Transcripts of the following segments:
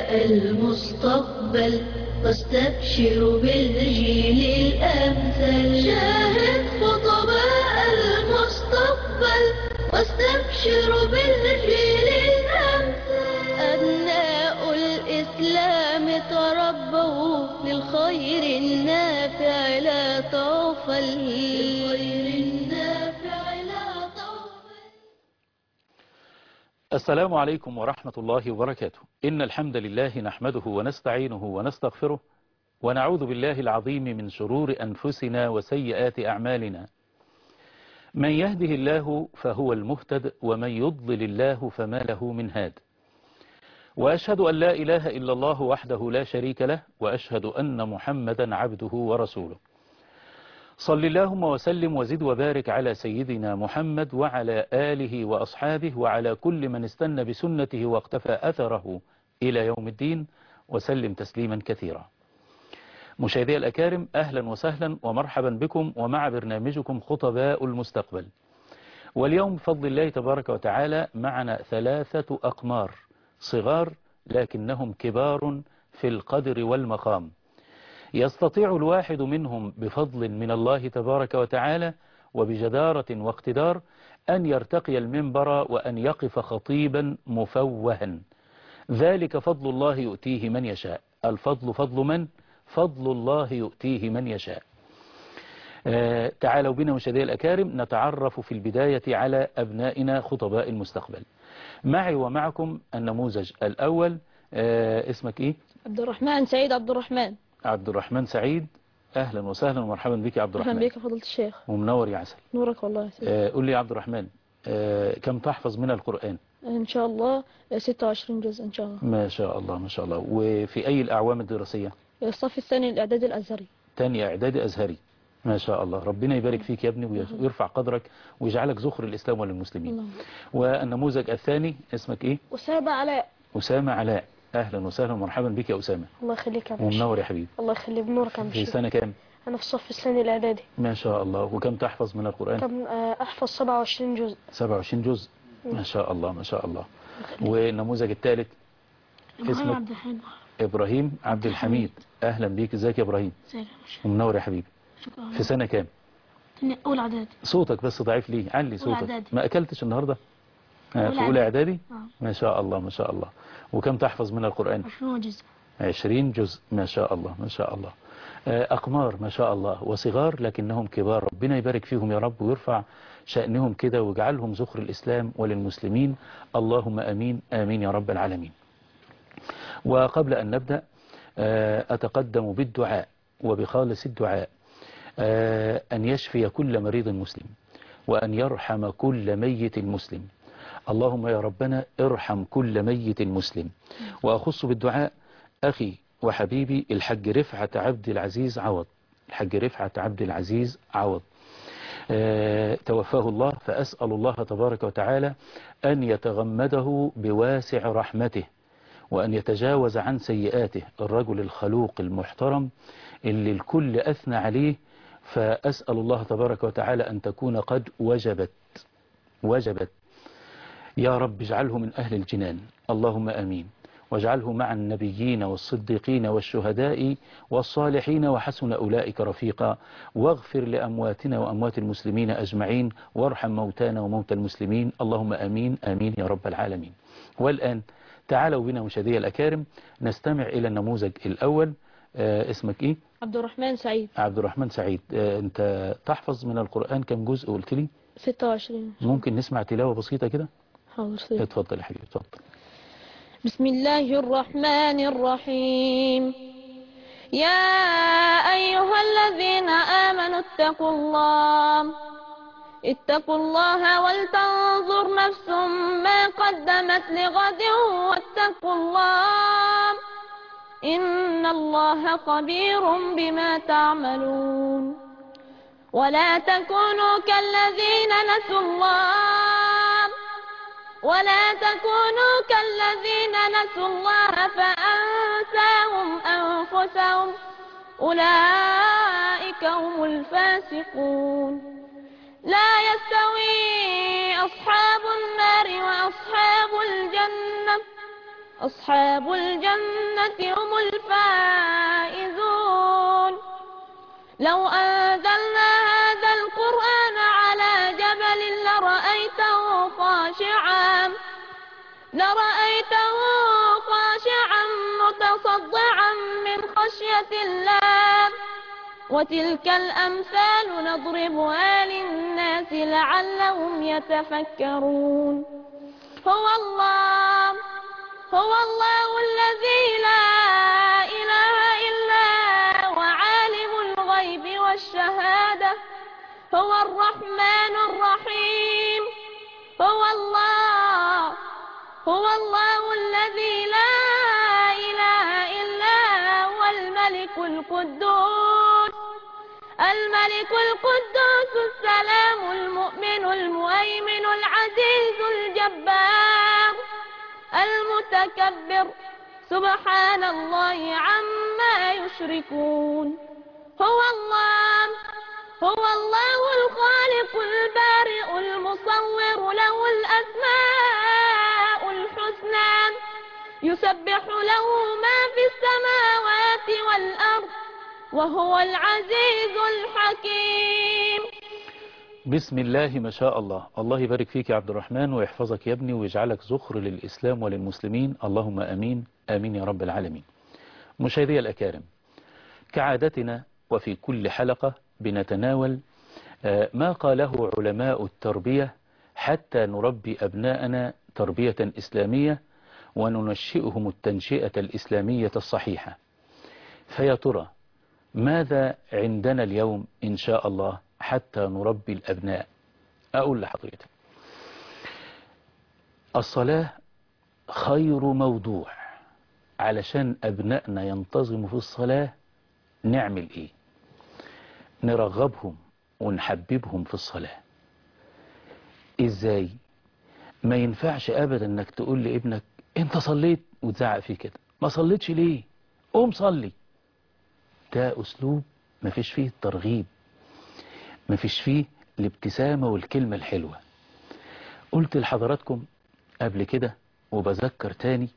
خطباء المستقبل واستبشر بالجيل الأمثل شاهد خطباء المستقبل واستبشر بالجيل الأمثل أبناء الإسلام تربوا للخير النافع لا طوفل للخير النافع لا طوفل السلام عليكم ورحمة الله وبركاته إن الحمد لله نحمده ونستعينه ونستغفره ونعوذ بالله العظيم من شرور أنفسنا وسيئات أعمالنا من يهده الله فهو المهتد ومن يضلل الله فما له من هاد وأشهد أن لا إله إلا الله وحده لا شريك له وأشهد أن محمدا عبده ورسوله صل اللهم وسلم وزد وبارك على سيدنا محمد وعلى آله وأصحابه وعلى كل من استنى بسنته واقتفى أثره إلى يوم الدين وسلم تسليما كثيرا مشاهدي الأكارم أهلا وسهلا ومرحبا بكم ومع برنامجكم خطباء المستقبل واليوم بفضل الله تبارك وتعالى معنا ثلاثة أقمار صغار لكنهم كبار في القدر والمقام يستطيع الواحد منهم بفضل من الله تبارك وتعالى وبجدارة واقتدار أن يرتقي المنبر وأن يقف خطيبا مفوها ذلك فضل الله يؤتيه من يشاء الفضل فضل من؟ فضل الله يؤتيه من يشاء آه تعالوا بنا مشاهدي الأكارم نتعرف في البداية على أبنائنا خطباء المستقبل معي ومعكم النموذج الأول آه اسمك إيه؟ عبد الرحمن سعيد عبد الرحمن عبد الرحمن سعيد أهلا وسهلا ومرحبا بك يا عبد أهلا الرحمن بك يا فضيلة الشيخ ومنور يا عسل نورك والله يا سيدي آه قل لي يا عبد الرحمن آه كم تحفظ من القرآن إن شاء الله 26 جزء إن شاء الله ما شاء الله ما شاء الله وفي أي الأعوام الدراسية الصف الثاني الإعدادي الأزهري تاني إعدادي أزهري ما شاء الله ربنا يبارك فيك يا ابني ويرفع قدرك ويجعلك زخر الإسلام وللمسلمين اللهم والنموذج الثاني اسمك إيه أسامة علاء أسامة علاء أهلا وسهلا ومرحبا بك يا أسامة الله يخليك يا باشا ومنور يا حبيبي الله يخليك بنورك يا في باشا سنة كام أنا في الصف الثاني الإعدادي ما شاء الله وكم تحفظ من القرآن كم آه، أحفظ 27 جزء 27 جزء ما شاء الله ما شاء الله والنموذج الثالث اسمك عبد الحميد إبراهيم عبد الحميد أهلا بيك ازيك يا إبراهيم سهلا يا باشا ومنور يا حبيبي شكرا في سنة كام أول إعدادي صوتك بس ضعيف ليه علي صوتك إعدادي. ما أكلتش النهاردة آه، أولى في أولى إعدادي آه. ما شاء الله ما شاء الله وكم تحفظ من القرآن 20 جزء عشرين جزء ما شاء الله ما شاء الله آه، أقمار ما شاء الله وصغار لكنهم كبار ربنا يبارك فيهم يا رب ويرفع شأنهم كده ويجعلهم زخر الإسلام وللمسلمين اللهم أمين آمين يا رب العالمين وقبل أن نبدأ آه، أتقدم بالدعاء وبخالص الدعاء آه، أن يشفي كل مريض مسلم وأن يرحم كل ميت مسلم اللهم يا ربنا ارحم كل ميت مسلم وأخص بالدعاء أخي وحبيبي الحج رفعة عبد العزيز عوض الحج رفعة عبد العزيز عوض آه، توفاه الله فأسأل الله تبارك وتعالى أن يتغمده بواسع رحمته وأن يتجاوز عن سيئاته الرجل الخلوق المحترم اللي الكل أثنى عليه فأسأل الله تبارك وتعالى أن تكون قد وجبت وجبت يا رب اجعله من أهل الجنان اللهم أمين واجعله مع النبيين والصديقين والشهداء والصالحين وحسن أولئك رفيقا واغفر لأمواتنا وأموات المسلمين أجمعين وارحم موتانا وموتى المسلمين اللهم أمين آمين يا رب العالمين والآن تعالوا بنا مشاهدي الأكارم نستمع إلى النموذج الأول آه اسمك إيه؟ عبد الرحمن سعيد عبد الرحمن سعيد آه أنت تحفظ من القرآن كم جزء قلت لي 26 ممكن نسمع تلاوة بسيطة كده حاضر سيدي اتفضل يا حبيبي اتفضل بسم الله الرحمن الرحيم يا أيها الذين آمنوا اتقوا الله اتقوا الله ولتنظر نفس ما قدمت لغد واتقوا الله إن الله خبير بما تعملون ولا تكونوا كالذين نسوا الله ولا تكونوا كالذين نسوا الله فأنساهم أنفسهم أولئك هم الفاسقون لا يستوي أصحاب النار وأصحاب الجنة أصحاب الجنة هم الفائزون لو أنزلنا هذا القرآن على جبل لرأيته خاشعا لرأيته خاشعا متصدعا من خشية الله وتلك الأمثال نضربها للناس لعلهم يتفكرون هو الله هو الله الذي لا إله إلا هو عالم الغيب والشهادة هو الرحمن الرحيم هو الله هو الله الذي لا إله إلا هو الملك القدوس الملك القدوس السلام المؤمن المهيمن العزيز الجبار المتكبر سبحان الله عما يشركون هو الله هو الله الخالق البارئ المصور له الأسماء الحسنى يسبح له ما في السماوات والأرض وهو العزيز الحكيم بسم الله ما شاء الله الله يبارك فيك يا عبد الرحمن ويحفظك يا ابني ويجعلك زخر للإسلام وللمسلمين اللهم أمين آمين يا رب العالمين مشاهدي الأكارم كعادتنا وفي كل حلقة بنتناول آه، ما قاله علماء التربية حتى نربي أبناءنا تربية إسلامية وننشئهم التنشئة الإسلامية الصحيحة فيا ترى ماذا عندنا اليوم إن شاء الله حتى نربي الأبناء أقول لحضرتك الصلاة خير موضوع علشان أبنائنا ينتظموا في الصلاة نعمل إيه نرغبهم ونحببهم في الصلاة إزاي ما ينفعش أبدا أنك تقول لابنك أنت صليت وتزعق فيه كده ما صليتش ليه قوم صلي ده أسلوب ما فيش فيه الترغيب ما فيش فيه الابتسامة والكلمة الحلوة قلت لحضراتكم قبل كده وبذكر تاني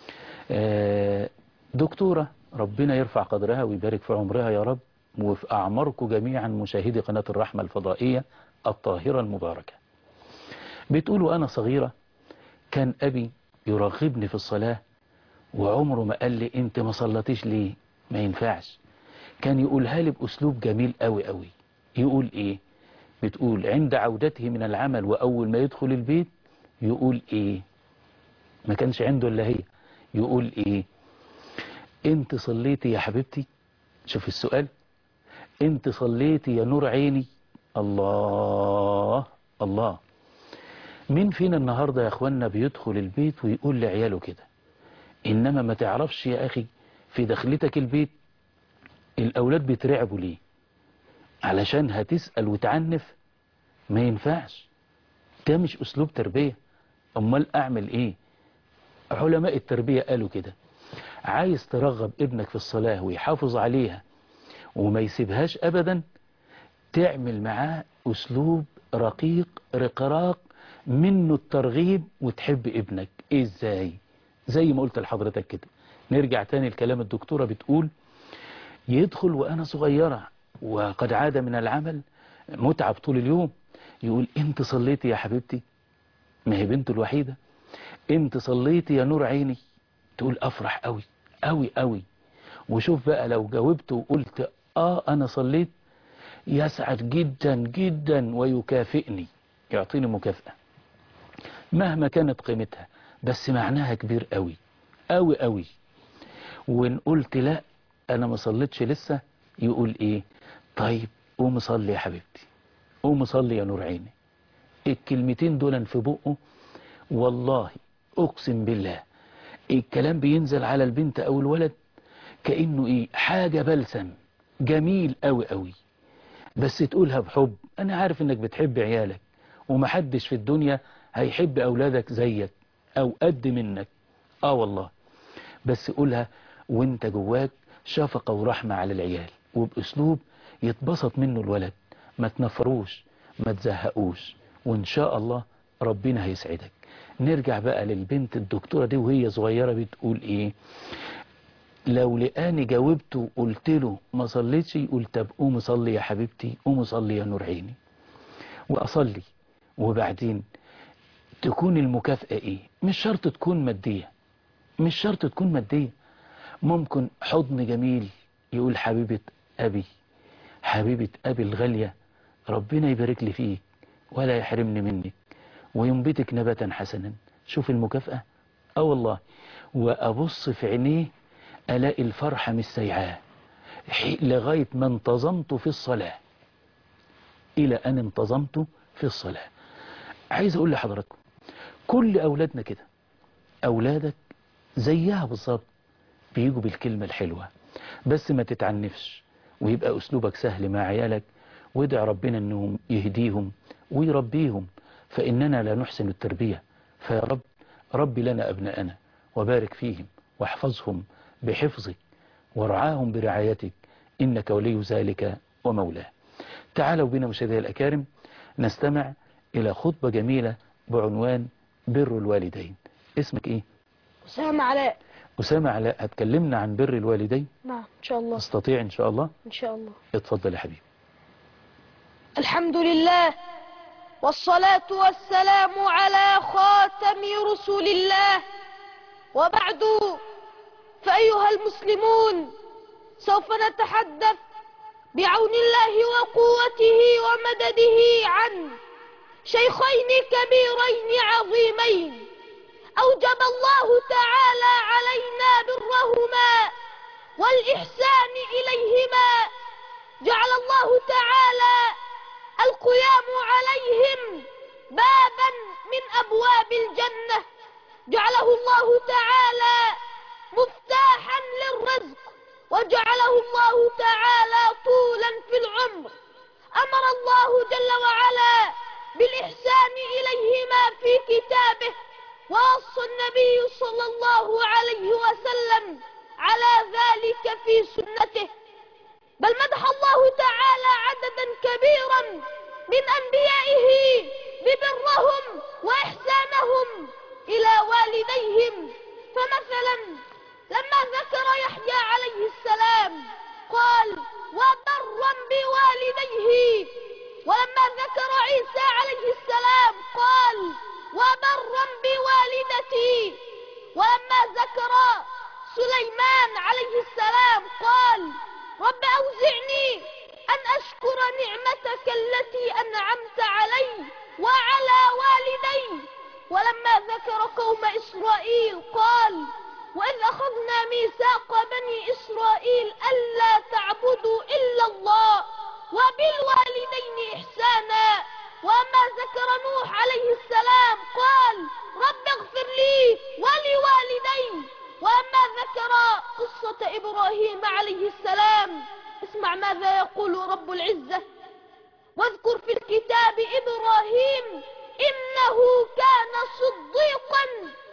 آه، دكتورة ربنا يرفع قدرها ويبارك في عمرها يا رب وفي أعماركم جميعا مشاهدي قناة الرحمة الفضائية الطاهرة المباركة بتقول وأنا صغيرة كان أبي يرغبني في الصلاة وعمره ما قال لي أنت ما صلتيش ليه ما ينفعش كان يقولها لي بأسلوب جميل قوي قوي يقول إيه بتقول عند عودته من العمل وأول ما يدخل البيت يقول إيه ما كانش عنده إلا هي يقول إيه أنت صليتي يا حبيبتي شوف السؤال أنت صليتي يا نور عيني الله الله مين فينا النهاردة يا أخوانا بيدخل البيت ويقول لعياله كده إنما ما تعرفش يا أخي في دخلتك البيت الأولاد بيترعبوا ليه علشان هتسأل وتعنف ما ينفعش ده مش أسلوب تربية أمال أعمل إيه علماء التربية قالوا كده عايز ترغب ابنك في الصلاة ويحافظ عليها وما يسيبهاش أبدا تعمل معاه أسلوب رقيق رقراق منه الترغيب وتحب ابنك إزاي زي ما قلت لحضرتك كده نرجع تاني لكلام الدكتورة بتقول يدخل وأنا صغيرة وقد عاد من العمل متعب طول اليوم يقول انت صليتي يا حبيبتي ما هي بنته الوحيدة انت صليتي يا نور عيني تقول افرح قوي قوي قوي وشوف بقى لو جاوبت وقلت اه انا صليت يسعد جدا جدا ويكافئني يعطيني مكافأة مهما كانت قيمتها بس معناها كبير قوي قوي قوي وان قلت لا انا ما صليتش لسه يقول ايه طيب قوم صلي يا حبيبتي قوم صلي يا نور عيني الكلمتين دول في بقه والله اقسم بالله الكلام بينزل على البنت او الولد كأنه ايه حاجة بلسم جميل قوي قوي بس تقولها بحب انا عارف انك بتحب عيالك ومحدش في الدنيا هيحب اولادك زيك او قد منك اه والله بس قولها وانت جواك شفقة ورحمة على العيال وبأسلوب يتبسط منه الولد ما تنفروش ما تزهقوش وإن شاء الله ربنا هيسعدك نرجع بقى للبنت الدكتورة دي وهي صغيرة بتقول ايه لو لقاني جاوبته وقلت له ما صليتش يقول طب قوم صلي يا حبيبتي قوم صلي يا نور عيني واصلي وبعدين تكون المكافأة ايه مش شرط تكون مادية مش شرط تكون مادية ممكن حضن جميل يقول حبيبة أبي حبيبة أبي الغالية ربنا يبارك لي فيك ولا يحرمني منك وينبتك نباتا حسنا شوف المكافأة اه والله وأبص في عينيه ألاقي الفرحة مش سيعاه حي- لغاية ما انتظمت في الصلاة إلى أن انتظمت في الصلاة عايز أقول لحضراتكم كل أولادنا كده أولادك زيها بالظبط بيجوا بالكلمة الحلوة بس ما تتعنفش ويبقى أسلوبك سهل مع عيالك وادع ربنا أنهم يهديهم ويربيهم فإننا لا نحسن التربية فيا رب ربي لنا أبناءنا وبارك فيهم واحفظهم بحفظك وارعاهم برعايتك إنك ولي ذلك ومولاه تعالوا بنا مشاهدي الأكارم نستمع إلى خطبة جميلة بعنوان بر الوالدين اسمك إيه؟ أسامة علاء أسامة علاء هتكلمنا عن بر الوالدين نعم إن شاء الله تستطيع إن شاء الله إن شاء الله اتفضل يا حبيبي الحمد لله والصلاة والسلام على خاتم رسول الله وبعد فأيها المسلمون سوف نتحدث بعون الله وقوته ومدده عن شيخين كبيرين عظيمين أوجب الله تعالى علينا برهما والإحسان إليهما جعل الله تعالى القيام عليهم بابا من أبواب الجنة جعله الله تعالى مفتاحا للرزق وجعله الله تعالى طولا في العمر أمر الله جل وعلا بالإحسان إليهما في كتابه ووصى النبي صلى الله عليه وسلم على ذلك في سنته بل مدح الله تعالى عددا كبيرا من أنبيائه ببرهم وإحسانهم إلى والديهم فمثلا لما ذكر يحيى عليه السلام قال وبرا بوالديه ولما ذكر عيسى عليه السلام قال وبرا بوالدتي ولما ذكر سليمان عليه السلام قال رب أوزعني أن أشكر نعمتك التي أنعمت علي وعلى والدي ولما ذكر قوم إسرائيل قال وإذ أخذنا ميثاق بني إسرائيل ألا تعبدوا إلا الله وبالوالدين إحسانا وأما ذكر نوح عليه السلام قال رب اغفر لي ولوالدي وأما ذكر قصة إبراهيم عليه السلام اسمع ماذا يقول رب العزة واذكر في الكتاب إبراهيم إنه كان صديقا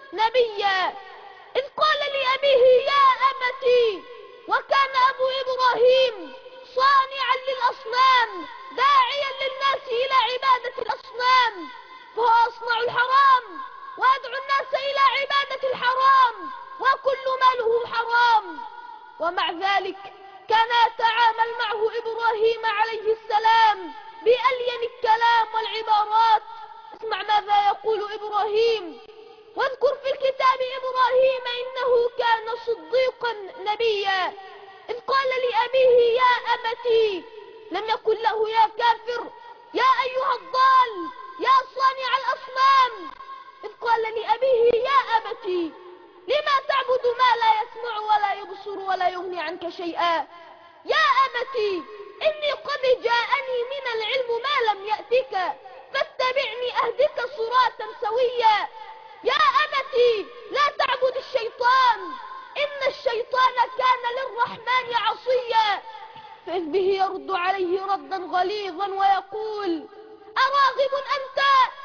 نبيا إذ قال لأبيه يا أبتي وكان أبو إبراهيم صانعا للأصنام داعيا للناس إلى عبادة الأصنام فهو أصنع الحرام ويدعو الناس إلى عبادة الحرام وكل ماله حرام ومع ذلك كان يتعامل معه إبراهيم عليه السلام بألين الكلام والعبارات اسمع ماذا يقول إبراهيم واذكر في الكتاب إبراهيم إنه كان صديقا نبيا إذ قال لأبيه يا أبتي لم يقل له يا كافر يا أيها الضال يا صانع الأصنام إذ قال لأبيه يا أبتي لما تعبد ما لا يسمع ولا يبصر ولا يغني عنك شيئا يا أبتي إني قد جاءني من العلم ما لم يأتك فاتبعني أهدك صراطا سويا يا أبتي لا تعبد الشيطان إن الشيطان كان للرحمن عصيا فإذ به يرد عليه ردا غليظا ويقول أراغب أنت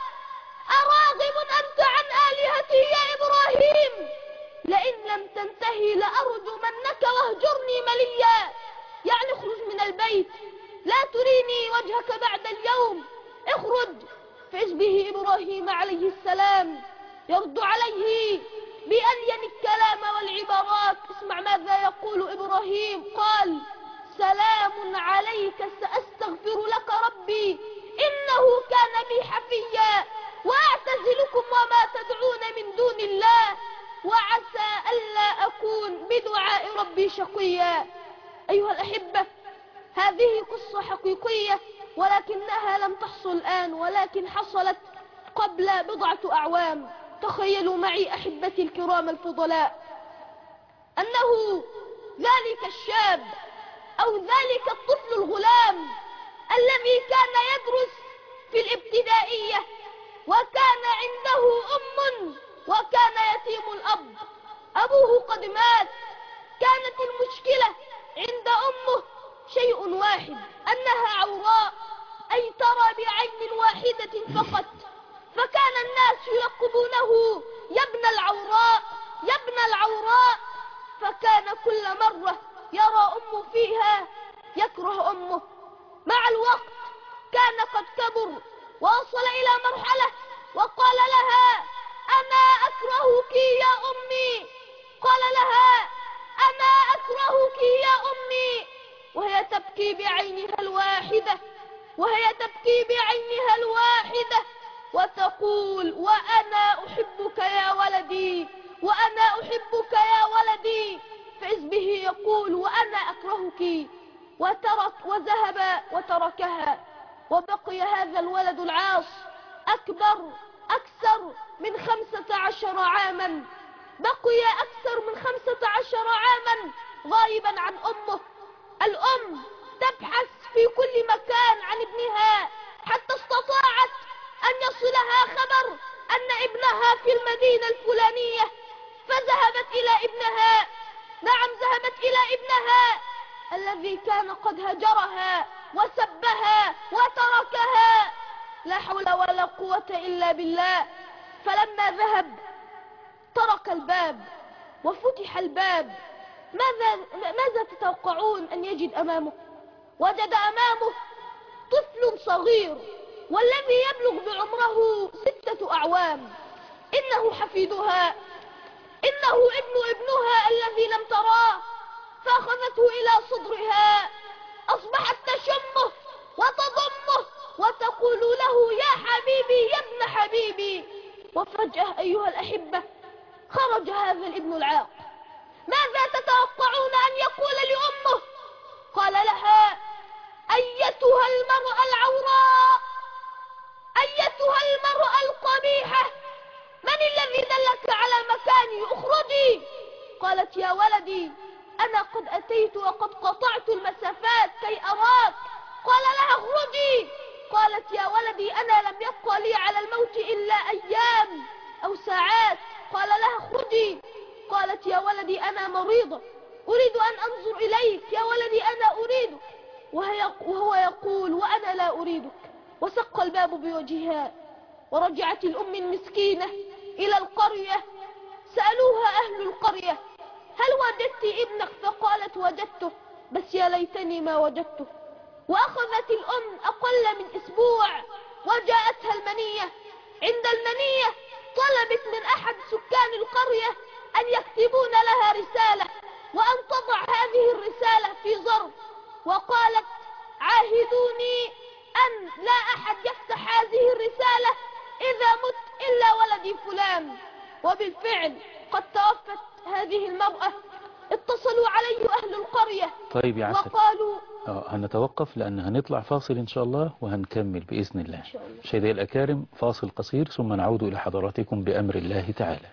أراغب أنت عن آلهتي يا إبراهيم لئن لم تنتهي لأرجمنك واهجرني مليا يعني اخرج من البيت لا تريني وجهك بعد اليوم اخرج فإذ فإذ به إبراهيم عليه السلام يرد عليه بألين الكلام والعبارات اسمع ماذا يقول إبراهيم قال سلام عليك سأستغفر لك ربي إنه كان بي حفيا وأعتزلكم وما تدعون من دون الله وعسى ألا أكون بدعاء ربي شقيا أيها الأحبة هذه قصة حقيقية ولكنها لم تحصل الآن ولكن حصلت قبل بضعة أعوام تخيلوا معي أحبتي الكرام الفضلاء أنه ذلك الشاب أو ذلك الطفل الغلام الذي كان يدرس في الابتدائية وكان عنده أم وكان يتيم الأب أبوه قد مات كانت المشكلة عند أمه شيء واحد أنها عوراء أي ترى بعين واحدة فقط فكان الناس يلقبونه يا ابن العوراء يا ابن العوراء فكان كل مرة يرى أمه فيها يكره أمه مع الوقت كان قد كبر ووصل إلى مرحلة وقال لها أنا أكرهك يا أمي قال لها أنا أكرهك يا أمي وهي تبكي بعينها الواحدة وهي تبكي بعينها الواحدة وتقول وأنا أحبك يا ولدي وأنا أحبك يا ولدي فإذ به يقول وأنا أكرهك وترك وذهب وتركها وبقي هذا الولد العاص أكبر أكثر من خمسة عشر عاما بقي أكثر من خمسة عشر عاما غائبا عن أمه الأم تبحث في كل مكان عن ابنها حتى استطاعت أن يصلها خبر أن ابنها في المدينة الفلانية فذهبت إلى ابنها نعم ذهبت إلى ابنها الذي كان قد هجرها وسبها وتركها لا حول ولا قوة إلا بالله فلما ذهب طرق الباب وفتح الباب ماذا, ماذا تتوقعون أن يجد أمامه وجد أمامه طفل صغير والذي يبلغ بعمره ستة أعوام إنه حفيدها إنه ابن ابنها الذي لم تراه فأخذته إلى صدرها أصبحت تشمه وتضمه وتقول له يا حبيبي يا ابن حبيبي وفجأة أيها الأحبة خرج هذا الابن العاق ماذا تتوقعون أن يقول لأمه قال لها أيتها المرأة العوراء أيتها المرأة القبيحة من الذي دلك على مكاني اخرجي قالت يا ولدي أنا قد أتيت وقد قطعت المسافات كي أراك قال لها اخرجي قالت يا ولدي أنا لم يبقى لي على الموت إلا أيام أو ساعات قال لها اخرجي قالت يا ولدي أنا مريضة أريد أن أنظر إليك يا ولدي أنا أريدك وهي وهو يقول وأنا لا أريدك وسق الباب بوجهها ورجعت الأم المسكينة إلى القرية سألوها أهل القرية هل وجدت ابنك فقالت وجدته بس يا ليتني ما وجدته وأخذت الأم أقل من أسبوع وجاءتها المنية عند المنية طلبت من أحد سكان القرية أن يكتبون لها رسالة وأن تضع هذه الرسالة في ظرف وقالت عاهدوني أن لا أحد يفتح هذه الرسالة إذا مت إلا ولدي فلان وبالفعل قد توفت هذه المرأة اتصلوا علي أهل القرية طيب يا عسل وقالوا آه، هنتوقف لأن هنطلع فاصل إن شاء الله وهنكمل بإذن الله شاء الله. مشاهدي الأكارم فاصل قصير ثم نعود إلى حضراتكم بأمر الله تعالى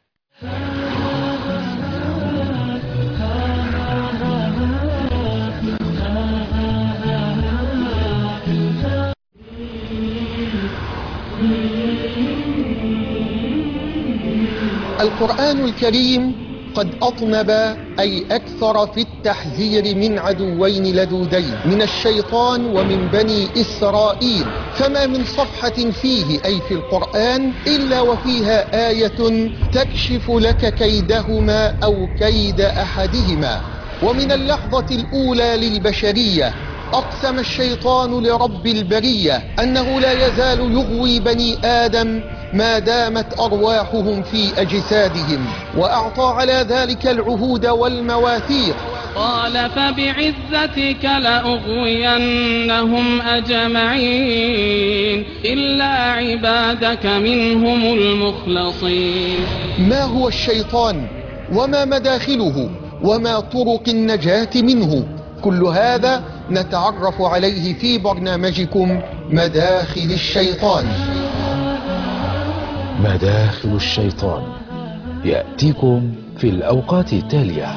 القرآن الكريم قد أطنب أي أكثر في التحذير من عدوين لدودين من الشيطان ومن بني إسرائيل فما من صفحة فيه أي في القرآن إلا وفيها آية تكشف لك كيدهما أو كيد أحدهما ومن اللحظة الأولى للبشرية أقسم الشيطان لرب البرية أنه لا يزال يغوي بني آدم ما دامت أرواحهم في أجسادهم وأعطى على ذلك العهود والمواثيق قال فبعزتك لأغوينهم أجمعين إلا عبادك منهم المخلصين ما هو الشيطان وما مداخله وما طرق النجاة منه كل هذا نتعرف عليه في برنامجكم مداخل الشيطان مداخل الشيطان يأتيكم في الأوقات التالية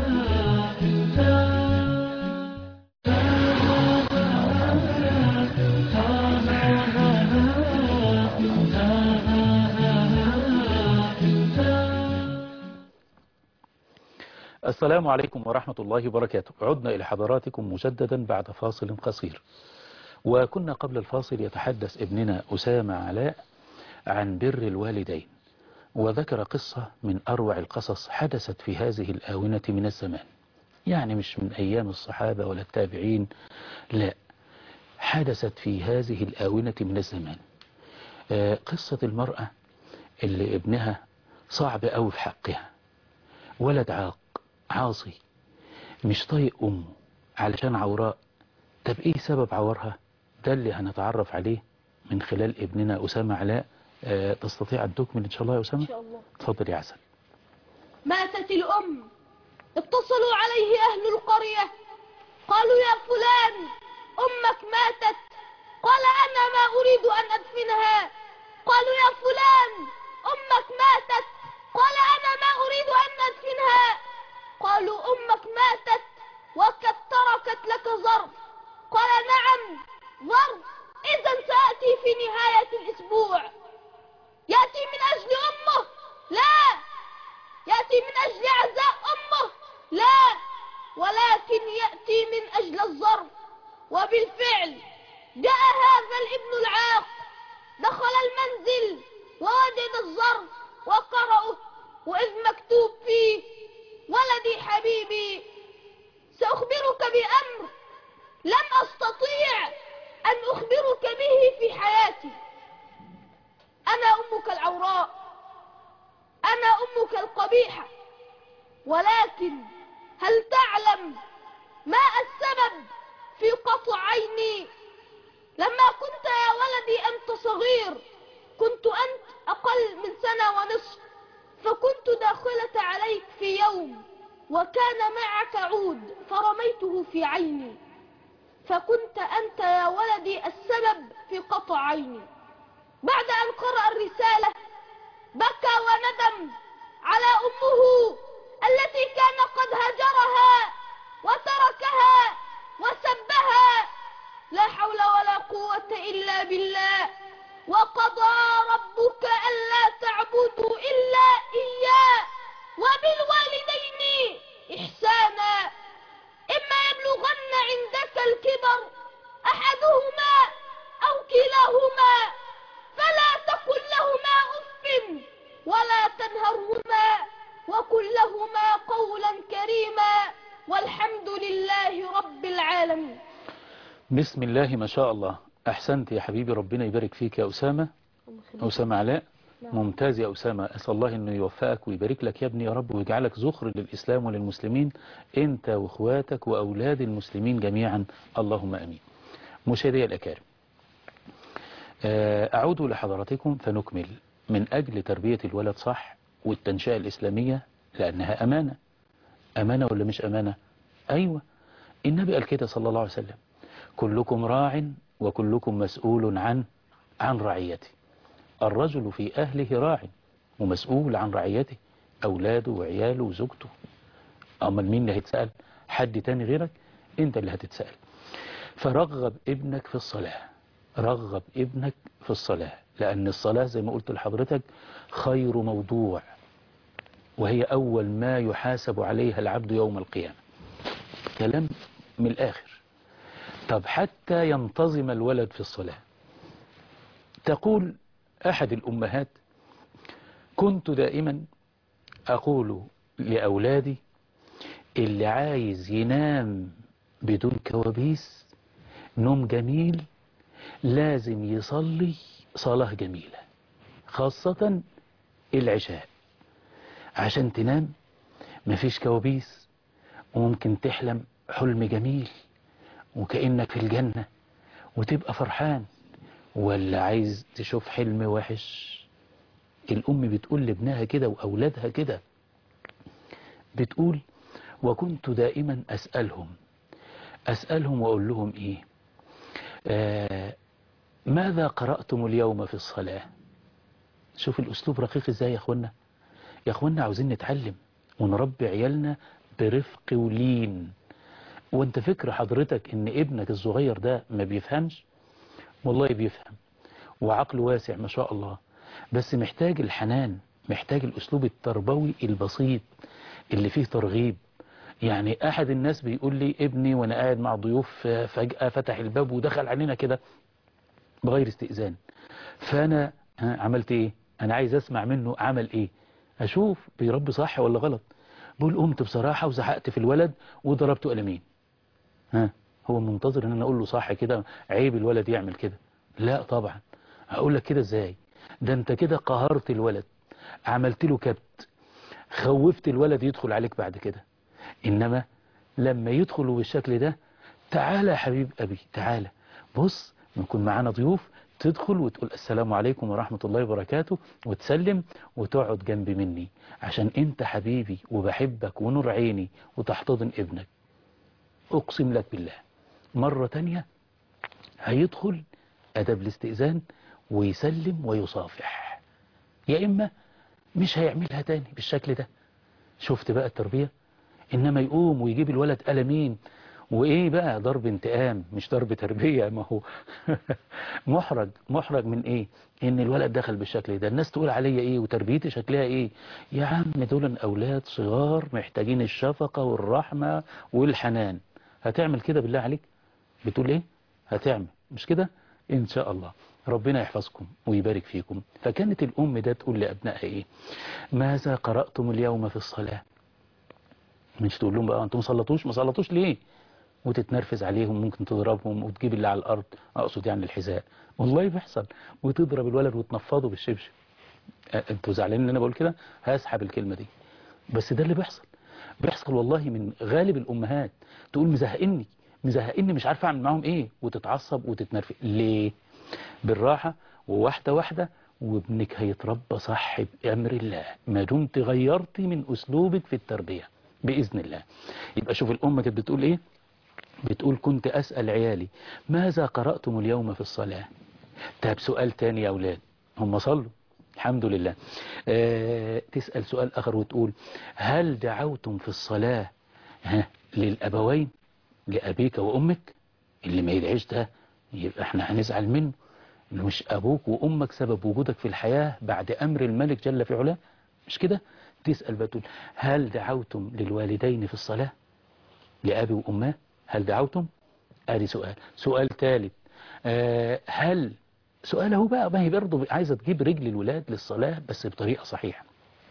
السلام عليكم ورحمة الله وبركاته عدنا إلى حضراتكم مجددا بعد فاصل قصير وكنا قبل الفاصل يتحدث ابننا أسامة علاء عن بر الوالدين وذكر قصة من أروع القصص حدثت في هذه الآونة من الزمان يعني مش من أيام الصحابة ولا التابعين لا حدثت في هذه الآونة من الزمان آه، قصة المرأة اللي ابنها صعب أوي في حقها ولد عاق عاصي مش طايق أمه علشان عوراء طب إيه سبب عورها ده اللي هنتعرف عليه من خلال ابننا أسامة علاء آه، تستطيع أن تكمل إن شاء الله يا أسامة إن شاء الله تفضل يا عسل ماتت الأم اتصلوا عليه أهل القرية قالوا يا فلان أمك ماتت قال أنا ما أريد أن أدفنها قالوا يا فلان أمك ماتت قال أنا ما أريد أن أدفنها قالوا أمك ماتت وقد تركت لك ظرف قال نعم ظرف إذا سأتي في نهاية الأسبوع يأتي من أجل أمه لا يأتي من أجل عزاء أمه لا ولكن يأتي من أجل الظرف وبالفعل جاء هذا الابن العاق دخل المنزل ووجد الظرف وقرأه وإذ مكتوب فيه ولدي حبيبي سأخبرك بأمر لم أستطيع أن أخبرك به في حياتي أنا أمك العوراء أنا أمك القبيحة ولكن هل تعلم ما السبب في قطع عيني لما كنت يا ولدي أنت صغير كنت أنت أقل من سنة ونصف فكنت داخلة عليك في يوم وكان معك عود فرميته في عيني فكنت أنت يا ولدي السبب في قطع عيني بعد أن قرأ الرسالة بكى وندم على أمه التي كان قد هجرها وتركها وسبها لا حول ولا قوة إلا بالله وقضى ربك ألا تعبدوا إلا إياه وبالوالدين إحسانا إما يبلغن عندك الكبر أحدهما أو كلاهما فلا تقل لهما أف ولا تنهرهما وقل لهما قولا كريما والحمد لله رب العالمين بسم الله ما شاء الله أحسنت يا حبيبي ربنا يبارك فيك يا أسامة أسامة علاء ممتاز يا أسامة أسأل الله أنه يوفقك ويبارك لك يا ابني يا رب ويجعلك ذخر للإسلام وللمسلمين أنت وإخواتك وأولاد المسلمين جميعا اللهم أمين مشاهدي الأكارم آه، أعود لحضراتكم فنكمل من أجل تربية الولد صح والتنشئة الإسلامية لأنها أمانة أمانة ولا مش أمانة أيوة النبي قال كده صلى الله عليه وسلم كلكم راع وكلكم مسؤول عن عن رعيته الرجل في أهله راع ومسؤول عن رعيته أولاده وعياله وزوجته أما مين اللي هيتسأل حد تاني غيرك أنت اللي هتتسأل فرغب ابنك في الصلاة رغب ابنك في الصلاة لأن الصلاة زي ما قلت لحضرتك خير موضوع وهي أول ما يحاسب عليها العبد يوم القيامة كلام من الآخر طب حتى ينتظم الولد في الصلاة تقول أحد الأمهات كنت دائما أقول لأولادي اللي عايز ينام بدون كوابيس نوم جميل لازم يصلي صلاة جميلة خاصة العشاء عشان تنام مفيش كوابيس وممكن تحلم حلم جميل وكأنك في الجنة وتبقى فرحان ولا عايز تشوف حلم وحش الأم بتقول لابنها كده وأولادها كده بتقول وكنت دائما أسألهم أسألهم وأقول لهم إيه آه ماذا قرأتم اليوم في الصلاة شوف الأسلوب رقيق إزاي يا أخوانا يا أخوانا عاوزين نتعلم ونربي عيالنا برفق ولين وانت فكر حضرتك ان ابنك الصغير ده ما بيفهمش والله بيفهم وعقله واسع ما شاء الله بس محتاج الحنان محتاج الأسلوب التربوي البسيط اللي فيه ترغيب يعني أحد الناس بيقول لي ابني وأنا قاعد مع ضيوف فجأة فتح الباب ودخل علينا كده بغير استئذان فأنا عملت إيه أنا عايز أسمع منه عمل إيه أشوف بيربي صح ولا غلط بقول قمت بصراحة وزحقت في الولد وضربته قلمين ها هو منتظر ان انا اقول له صح كده عيب الولد يعمل كده لا طبعا اقول لك كده ازاي ده انت كده قهرت الولد عملت له كبت خوفت الولد يدخل عليك بعد كده انما لما يدخلوا بالشكل ده تعالى يا حبيب ابي تعالى بص نكون معانا ضيوف تدخل وتقول السلام عليكم ورحمة الله وبركاته وتسلم وتقعد جنب مني عشان انت حبيبي وبحبك ونور عيني وتحتضن ابنك اقسم لك بالله مرة تانية هيدخل ادب الاستئذان ويسلم ويصافح يا اما مش هيعملها تاني بالشكل ده شفت بقى التربية انما يقوم ويجيب الولد قلمين وايه بقى ضرب انتقام مش ضرب تربية ما هو محرج محرج من ايه ان الولد دخل بالشكل ده الناس تقول عليا ايه وتربيتي شكلها ايه يا عم دول اولاد صغار محتاجين الشفقة والرحمة والحنان هتعمل كده بالله عليك بتقول ايه هتعمل مش كده ان شاء الله ربنا يحفظكم ويبارك فيكم فكانت الام ده تقول لابنائها ايه ماذا قرأتم اليوم في الصلاة مش تقول لهم بقى انتم ما صلتوش ما صلتوش ليه وتتنرفز عليهم ممكن تضربهم وتجيب اللي على الأرض أقصد يعني الحذاء والله بيحصل وتضرب الولد وتنفضه بالشبشب انتوا زعلانين ان انا بقول كده هسحب الكلمة دي بس ده اللي بيحصل بيحصل والله من غالب الأمهات تقول مزهقني مزهقني مش عارفه اعمل معاهم ايه وتتعصب وتتنرفز ليه بالراحة وواحدة واحدة وابنك هيتربى صح بأمر الله ما دمت غيرتي من أسلوبك في التربية بإذن الله يبقى شوف الأم كانت بتقول إيه بتقول كنت أسأل عيالي ماذا قرأتم اليوم في الصلاة طب سؤال تاني يا أولاد هم صلوا الحمد لله أه تسأل سؤال آخر وتقول هل دعوتم في الصلاة ها للأبوين لأبيك وأمك اللي ما يدعيش ده يبقى احنا هنزعل منه انه مش أبوك وأمك سبب وجودك في الحياة بعد أمر الملك جل في علاه مش كده تسأل بتقول هل دعوتم للوالدين في الصلاة لأبي وأمه هل دعوتم ادي سؤال سؤال ثالث آه هل سؤاله بقى ما هي برضه عايزة تجيب رجل الولاد للصلاة بس بطريقة صحيحة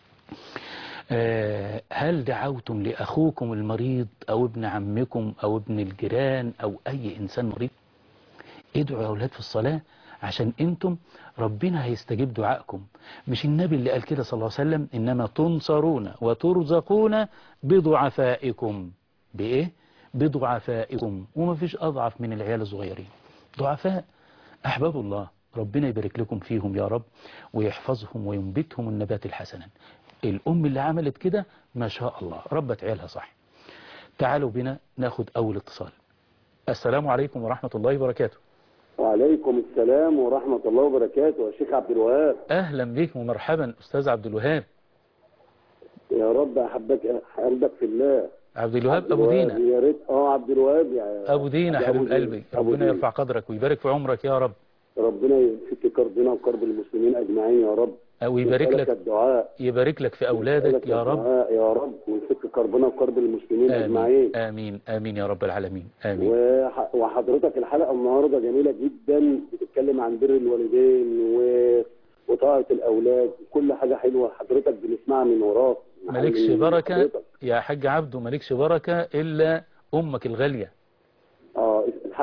آه هل دعوتم لأخوكم المريض أو ابن عمكم أو ابن الجيران أو أي إنسان مريض ادعوا يا أولاد في الصلاة عشان انتم ربنا هيستجيب دعائكم مش النبي اللي قال كده صلى الله عليه وسلم إنما تنصرون وترزقون بضعفائكم بإيه بضعفائكم وما فيش أضعف من العيال الصغيرين ضعفاء أحباب الله ربنا يبارك لكم فيهم يا رب ويحفظهم وينبتهم النبات الحسنا الأم اللي عملت كده ما شاء الله ربت عيالها صح تعالوا بنا ناخد أول اتصال السلام عليكم ورحمة الله وبركاته وعليكم السلام ورحمة الله وبركاته يا شيخ عبد الوهاب أهلا بك ومرحبا أستاذ عبد الوهاب يا رب أحبك أحبك في الله عبد الوهاب أبو دينا يا ريت اه عبد الوهاب يا أبو دينا يا حبيب أبو قلبي أبو ربنا دينا. يرفع قدرك ويبارك في عمرك يا رب ربنا يفك كربنا وكرب المسلمين أجمعين يا رب ويبارك ويسألك لك الدعاء يبارك لك في أولادك ويسألك يا رب الدعاء يا رب ويفك كربنا وكرب المسلمين آمين أجمعين آمين آمين يا رب العالمين آمين وح- وحضرتك الحلقة النهاردة جميلة جدا بتتكلم عن بر الوالدين و... وطاعة الأولاد وكل حاجة حلوة حضرتك بنسمعها من وراك مالكش من بركة حضرتك. يا حاج عبده مالكش بركة إلا أمك الغالية اه الحاج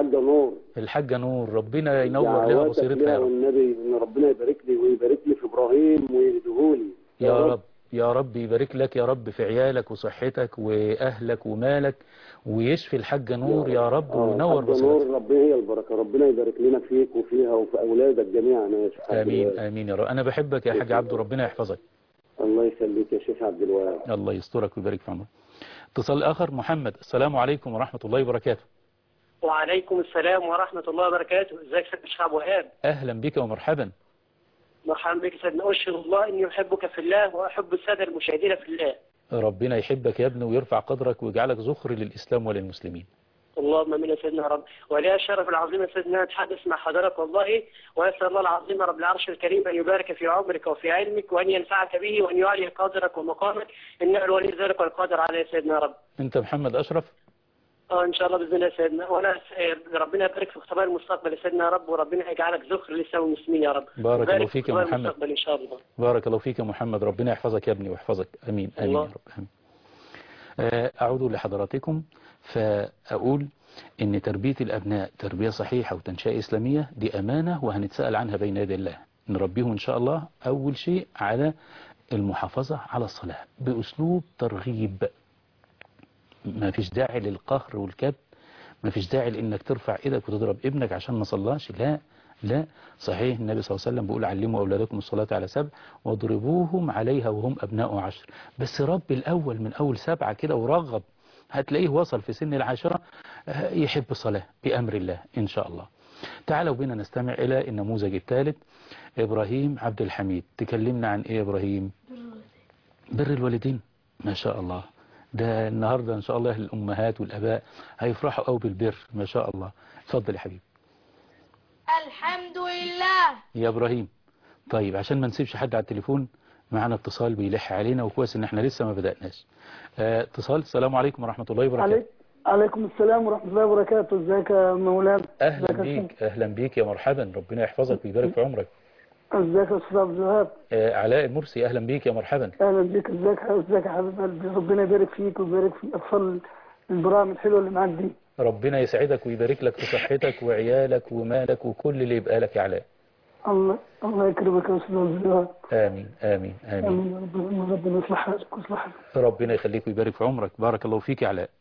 الحاجه نور الحاجة نور ربنا ينور لها دعواتك بصيرتها ليها يا رب والنبي ان ربنا يبارك لي ويبارك لي في ابراهيم ويهديهولي يا رب يا رب يبارك لك يا رب في عيالك وصحتك وأهلك ومالك ويشفي الحاجة نور يا رب آه، وينور الحاجة بصيرتها نور ربنا هي البركه ربنا يبارك لنا فيك وفيها وفي اولادك جميعا يا شيخ عبد آمين الوهاب. آمين يا رب أنا بحبك يا حاج عبده ربنا يحفظك الله يخليك يا شيخ عبد الوهاب الله يسترك ويبارك في عمرك اتصال آخر محمد السلام عليكم ورحمة الله وبركاته وعليكم السلام ورحمة الله وبركاته ازيك سيد الشيخ أبو وهاب أهلا بك ومرحبا مرحبا بك سيدنا أشهد الله إني أحبك في الله وأحب السادة المشاهدين في الله ربنا يحبك يا ابني ويرفع قدرك ويجعلك ذخر للإسلام وللمسلمين اللهم امين يا سيدنا رب ولي الشرف العظيم يا سيدنا اتحدث مع حضرتك والله واسال الله العظيم رب العرش الكريم ان يبارك في عمرك وفي علمك وان ينفعك به وان يعلي قدرك ومقامك انه الولي ذلك والقادر عليه يا سيدنا رب أنت محمد أشرف اه ان شاء الله باذن الله يا سيدنا وانا س- ربنا يبارك في خطباء المستقبل يا سيدنا يا رب وربنا يجعلك ذخر للاسلام والمسلمين يا رب بارك الله وبارك في فيك يا خطباء محمد. المستقبل ان شاء الله بارك الله فيك يا محمد ربنا يحفظك يا ابني ويحفظك أمين أمين الله. يا رب أمين آه، أعود لحضراتكم فأقول إن تربية الأبناء تربية صحيحة وتنشئة إسلامية دي أمانة وهنتسأل عنها بين يدي الله نربيهم إن شاء الله أول شيء على المحافظة على الصلاة بأسلوب ترغيب ما فيش داعي للقهر والكبت ما فيش داعي لانك ترفع ايدك وتضرب ابنك عشان ما صلاش لا لا صحيح النبي صلى الله عليه وسلم بيقول علموا اولادكم الصلاه على سبع واضربوهم عليها وهم ابناء عشر بس رب الاول من اول سبعه كده ورغب هتلاقيه وصل في سن العاشره آه، يحب الصلاه بامر الله ان شاء الله تعالوا بنا نستمع الى النموذج الثالث ابراهيم عبد الحميد تكلمنا عن ايه يا ابراهيم بر الوالدين ما شاء الله ده النهاردة إن شاء الله الأمهات والأباء هيفرحوا قوي بالبر ما شاء الله اتفضل يا حبيبي الحمد لله يا إبراهيم طيب عشان ما نسيبش حد على التليفون معنا اتصال بيلح علينا وكويس إن احنا لسه ما بدأناش اه اتصال السلام عليكم ورحمة الله وبركاته عليك عليكم السلام ورحمة الله وبركاته ازيك يا مولانا أهلا ازيك يا بيك أهلا بيك يا مرحبا ربنا يحفظك ويبارك في عمرك شيخ؟ ازيك يا استاذ عبد الوهاب اه علاء المرسي أهلا بيك يا مرحبا اهلا بيك ازيك ازيك يا حبيب قلبي ربنا يبارك فيك ويبارك في اطفال البرامج الحلوه اللي معاك دي ربنا يسعدك ويبارك لك في صحتك وعيالك ومالك وكل اللي يبقى لك يا علاء الله الله يكرمك يا استاذ عبد الوهاب آمين آمين آمين امين يا رب ربنا يصلح حالك ويصلح حالك ربنا يخليك ويبارك في عمرك بارك الله فيك يا علاء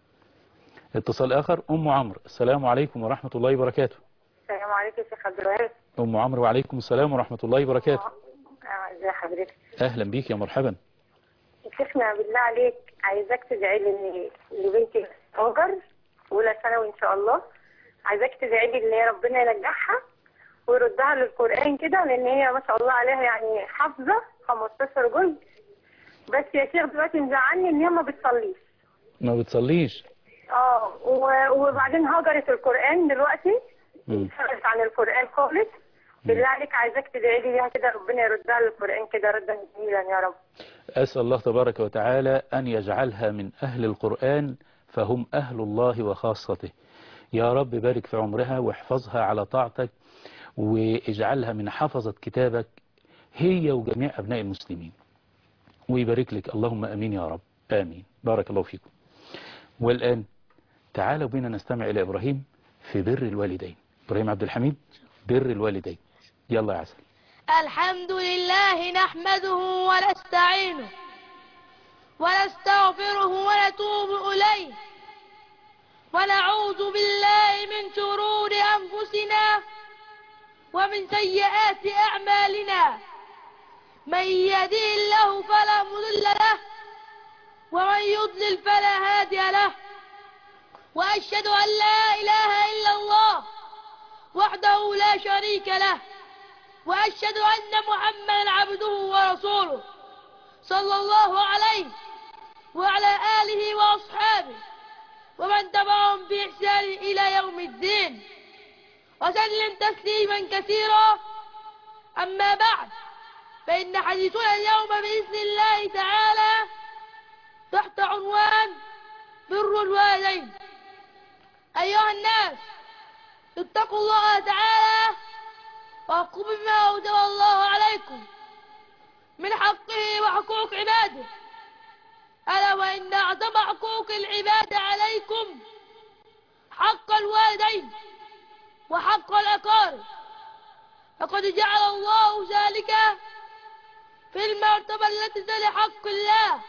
اتصال آخر أم عمرو السلام عليكم ورحمة الله وبركاته السلام عليكم يا شيخ عبد الوهاب أم عمرو وعليكم السلام ورحمة الله وبركاته آه، ازي حضرتك أهلا بيك يا مرحبا شيخنا بالله عليك عايزاك تدعي لي ان لبنتي هاجر اولى ثانوي ان شاء الله عايزاك تدعي لي ان ربنا ينجحها ويردها للقران كده لان هي ما شاء الله عليها يعني حافظه 15 جزء بس يا شيخ دلوقتي مزعلني ان هي ما بتصليش ما بتصليش اه و- وبعدين هجرت القران دلوقتي مم. انشغلت عن القران خالص بالله عليك عايزاك تدعي لي بيها كده ربنا يردها للقران كده ردا جميلا يا رب أسأل الله تبارك وتعالى أن يجعلها من أهل القرآن فهم أهل الله وخاصته يا رب بارك في عمرها واحفظها على طاعتك واجعلها من حفظة كتابك هي وجميع أبناء المسلمين ويبارك لك اللهم أمين يا رب آمين بارك الله فيكم والآن تعالوا بنا نستمع إلى إبراهيم في بر الوالدين إبراهيم عبد الحميد بر الوالدين يلا يا عسل الحمد لله نحمده ونستعينه ونستغفره ونتوب إليه ونعوذ بالله من شرور أنفسنا ومن سيئات أعمالنا من يهدي الله فلا مضل له ومن يضلل فلا هادي له وأشهد أن لا إله إلا الله وحده لا شريك له وأشهد أن محمدا عبده ورسوله صلى الله عليه وعلى آله وأصحابه ومن تبعهم بإحسان إلى يوم الدين وسلم تسليما كثيرا أما بعد فإن حديثنا اليوم بإذن الله تعالى تحت عنوان بر الوالدين أيها الناس اتقوا الله تعالى وقوا بما أوجب الله عليكم من حقه وحقوق عباده ألا وإن أعظم حقوق العباد عليكم حق الوالدين وحق الأقارب فقد جعل الله ذلك في المرتبة التي تلي حق الله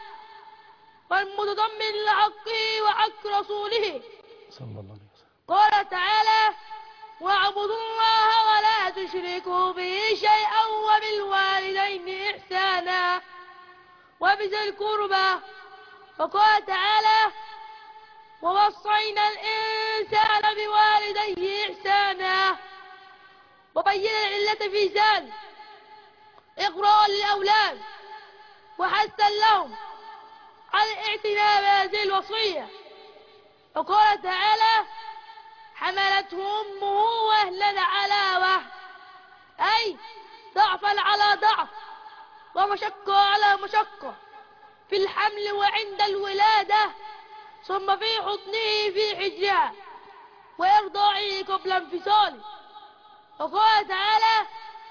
والمتضمن لحقه وحق رسوله صلى الله عليه وسلم قال تعالى واعبدوا الله ولا تشركوا به شيئا وبالوالدين إحسانا وبذي القربى وقال تعالى ووصينا الإنسان بوالديه إحسانا وبين العلة في ذلك إقراء للأولاد وحثا لهم على الاعتناء بهذه الوصية وقال تعالى حملته أمه وهلا على وهن أي ضعفا على ضعف ومشقة على مشقة في الحمل وعند الولادة ثم في حضنه في حجرها وإرضاعه قبل انفصاله وقال تعالى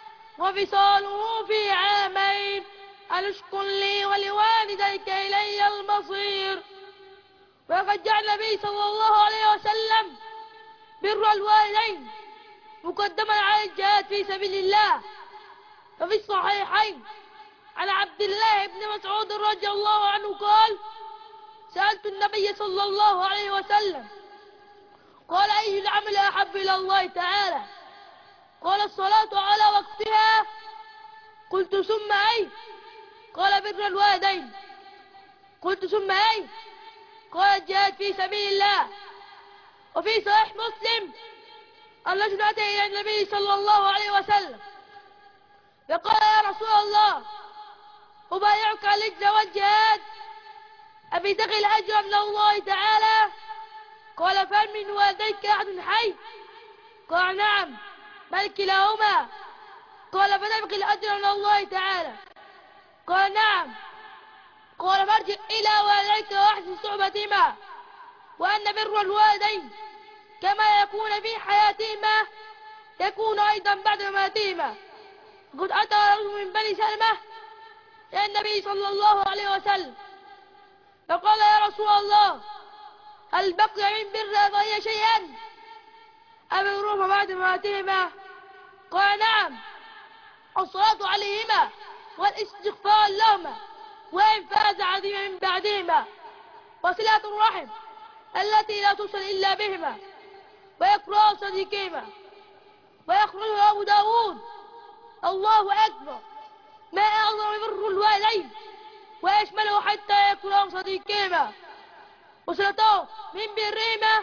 وفصاله في عامين أن اشكر لي ولوالديك إلي المصير وقد جعل النبي صلى الله عليه وسلم بر الوالدين مقدما على الجهاد في سبيل الله ففي الصحيحين عن عبد الله بن مسعود رضي الله عنه قال سألت النبي صلى الله عليه وسلم قال أي العمل أحب إلى الله تعالى قال الصلاة على وقتها قلت ثم أي قال بر الوالدين قلت ثم أي قال الجهاد في سبيل الله وفي صحيح مسلم الرجل أتى إلى النبي صلى الله عليه وسلم فقال يا رسول الله أبايعك على الهجرة والجهاد أبي تغي الأجر من الله تعالى قال فهل من والديك أحد حي قال نعم بل كلاهما قال فنبغي الأجر من الله تعالى قال نعم قال فارجع إلى والديك وأحسن صحبتهما وأن بر الوالدين كما يكون في حياتهما يكون أيضا بعد مماتهما قد أتى رجل من بني سلمة إلى النبي صلى الله عليه وسلم فقال يا رسول الله هل بقي من بر أبوي شيئا أمرهما بعد مماتهما قال نعم الصلاة عليهما والاستغفار لهما وإنفاذ عظيما من بعدهما وصلة الرحم التي لا توصل إلا بهما ويكره صديقهما ويخرجه أبو داود الله أكبر ما أعظم بر الوالدين ويشمله حتى يكره صديقهما وصلته من برهما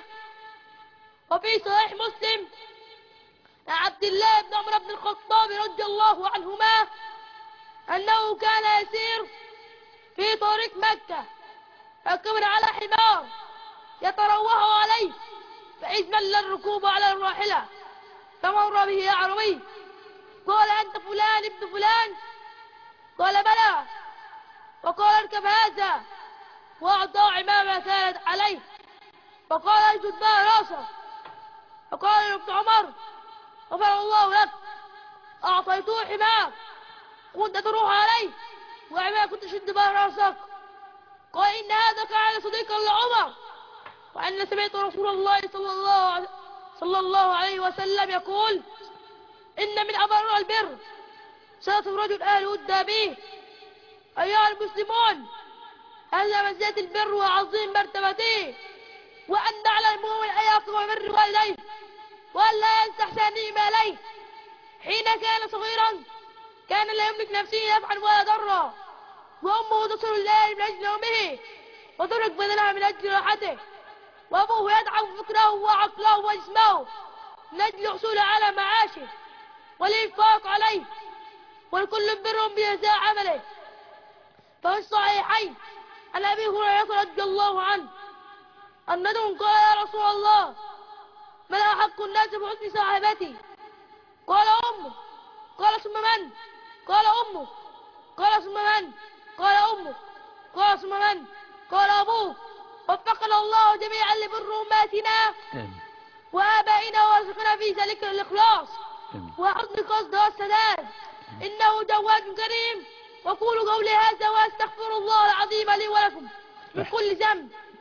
وفي صحيح مسلم عن عبد الله بن عمر بن الخطاب رضي الله عنهما أنه كان يسير في طريق مكة فكبر على حمار يتروه عليه فإذ مل الركوب على الراحلة فمر به أعربي قال أنت فلان ابن فلان قال بلى وقال اركب هذا وأعطى عمامة كانت عليه فقال اسجد بها راسه فقال ابن عمر غفر الله لك أعطيته حمار كنت تروح عليه وعما كنت تشد بها راسك قال إن هذا كان صديقا لعمر وأن سمعت رسول الله صلى الله عليه صلى الله عليه وسلم يقول إن من أبر البر صلاة الرجل أهل ود به أيها المسلمون هذا منزلة البر وعظيم مرتبته وأن على المؤمن أن يقوم بر والديه وأن لا ينسى إحسانهما إليه حين كان صغيرا كان لا يملك نفسه نفعا ولا ضرا وأمه تصل الليل من أجل نومه وترك بدنها من أجل راحته وأبوه يدعم فكره وعقله وجسمه من أجل الحصول على معاشه والإنفاق عليه والكل برهم بجزاء عمله ففي الصحيحين عن أبي هريرة رضي الله عنه أنه قال يا رسول الله من أحق الناس بحسن صاحبتي قال أمه قال ثم من قال أمه قال ثم من قال أمه قال ثم من قال أبوه وفقنا الله جميعا لبر أماتنا آمين وآبائنا وارزقنا في ذلك الإخلاص آمين وحسن القصد والسداد إنه جواد كريم وقولوا قولي هذا وأستغفر الله العظيم لي ولكم من كل ذنب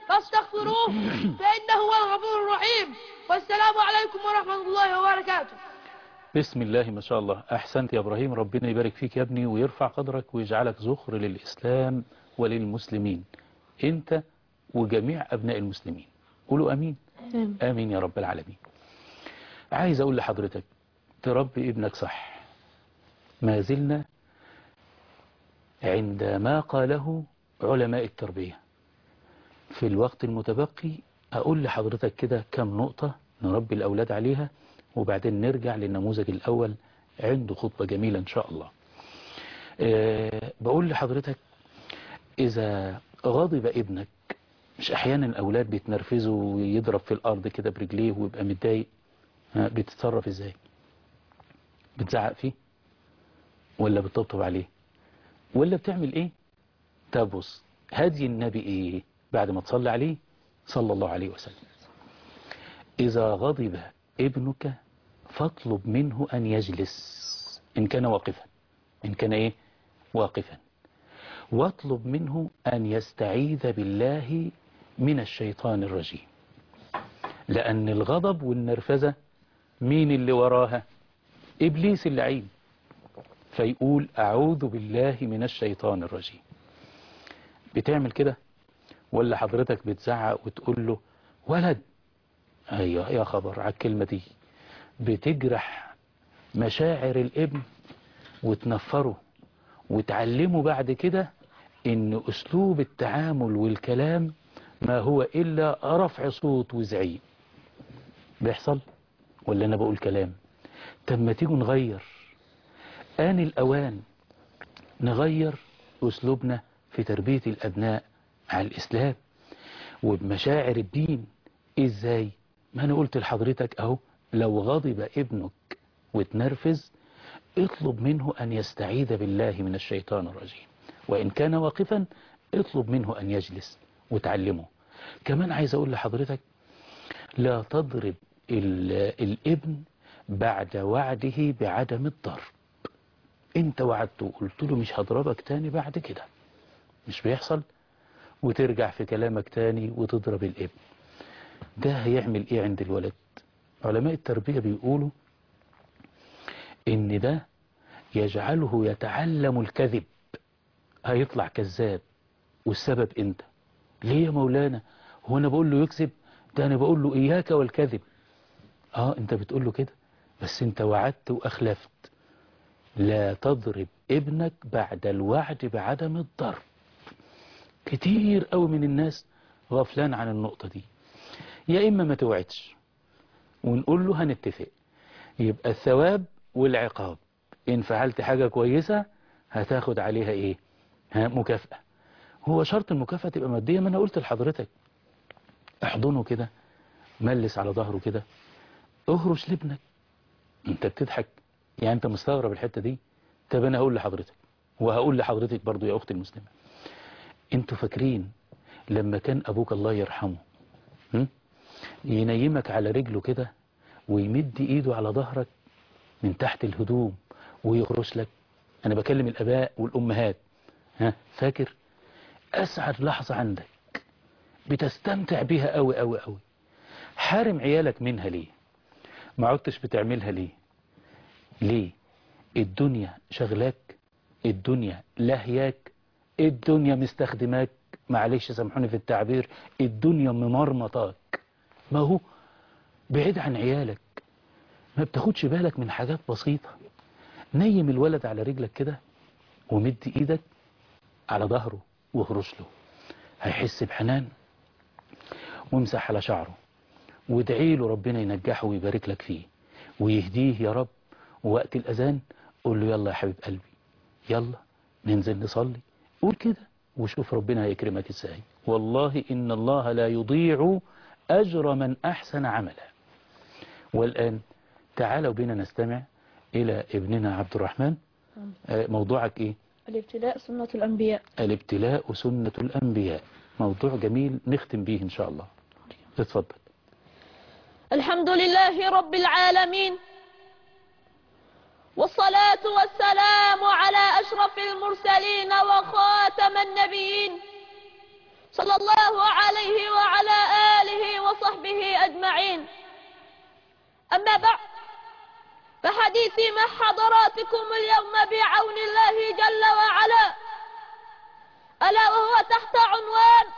فاستغفروه فإنه هو الغفور الرحيم والسلام عليكم ورحمة الله وبركاته بسم الله ما شاء الله أحسنت يا إبراهيم ربنا يبارك فيك يا ابني ويرفع قدرك ويجعلك ذخر للإسلام وللمسلمين أنت وجميع أبناء المسلمين قولوا أمين آمين يا رب العالمين عايز أقول لحضرتك تربي ابنك صح ما زلنا عند ما قاله علماء التربية في الوقت المتبقي أقول لحضرتك كده كم نقطة نربي الأولاد عليها وبعدين نرجع للنموذج الأول عنده خطبة جميلة إن شاء الله أه بقول لحضرتك إذا غضب ابنك مش أحيانا الأولاد بيتنرفزوا ويضرب في الأرض كده برجليه ويبقى متضايق ها، بتتصرف إزاي بتزعق فيه ولا بتطبطب عليه ولا بتعمل إيه طب بص هدي النبي إيه بعد ما تصلي عليه صلى الله عليه وسلم إذا غضب ابنك فاطلب منه أن يجلس إن كان واقفا إن كان إيه واقفا واطلب منه أن يستعيذ بالله من الشيطان الرجيم لأن الغضب والنرفزة مين اللي وراها إبليس اللعين فيقول أعوذ بالله من الشيطان الرجيم بتعمل كده ولا حضرتك بتزعق وتقول له ولد ايوه يا خبر على الكلمة دي بتجرح مشاعر الابن وتنفره وتعلمه بعد كده ان اسلوب التعامل والكلام ما هو الا رفع صوت وزعيق بيحصل ولا انا بقول كلام طب ما تيجوا نغير آن الأوان نغير أسلوبنا في تربية الأبناء على الإسلام وبمشاعر الدين إزاي ما أنا قلت لحضرتك أهو لو غضب ابنك وتنرفز اطلب منه أن يستعيذ بالله من الشيطان الرجيم وإن كان واقفا اطلب منه أن يجلس وتعلمه كمان عايز أقول لحضرتك لا تضرب ال- الابن بعد وعده بعدم الضرب انت وعدته وقلت له مش هضربك تاني بعد كده مش بيحصل وترجع في كلامك تاني وتضرب الابن ده هيعمل ايه عند الولد علماء التربية بيقولوا ان ده يجعله يتعلم الكذب هيطلع كذاب والسبب انت ليه يا مولانا هو انا بقول له يكذب ده انا بقول له اياك والكذب اه انت بتقول له كده بس انت وعدت واخلفت لا تضرب ابنك بعد الوعد بعدم الضرب كتير قوي من الناس غفلان عن النقطة دي يا إما ما توعدش ونقول له هنتفق يبقى الثواب والعقاب إن فعلت حاجة كويسة هتاخد عليها إيه ها مكافأة هو شرط المكافأة تبقى مادية ما أنا قلت لحضرتك احضنه كده ملس على ظهره كده اهرش لابنك انت بتضحك يعني انت مستغرب الحتة دي طب انا هقول لحضرتك وهقول لحضرتك برضو يا اختي المسلمة انتوا فاكرين لما كان ابوك الله يرحمه هم؟ ينيمك على رجله كده ويمد ايده على ظهرك من تحت الهدوم ويغرس لك انا بكلم الاباء والامهات ها فاكر اسعد لحظة عندك بتستمتع بيها قوي قوي قوي حارم عيالك منها ليه ما عدتش بتعملها ليه ليه الدنيا شغلاك الدنيا لهياك الدنيا مستخدماك معلش سامحوني في التعبير الدنيا ممرمطاك ما هو بعيد عن عيالك ما بتاخدش بالك من حاجات بسيطة نيم الولد على رجلك كده ومد ايدك على ظهره واهرش له هيحس بحنان وامسح على شعره وادعي له ربنا ينجحه ويبارك لك فيه ويهديه يا رب ووقت الأذان قول له يلا يا حبيب قلبي يلا ننزل نصلي قول كده وشوف ربنا هيكرمك ازاي والله إن الله لا يضيع أجر من أحسن عملا والآن تعالوا بنا نستمع إلى ابننا عبد الرحمن آه، موضوعك إيه الابتلاء سنة الأنبياء الابتلاء سنة الأنبياء موضوع جميل نختم به إن شاء الله اتفضل الحمد لله رب العالمين والصلاة والسلام على أشرف المرسلين وخاتم النبيين صلى الله عليه وعلى آله وصحبه أجمعين أما بعد فحديثي مع حضراتكم اليوم بعون الله جل وعلا ألا وهو تحت عنوان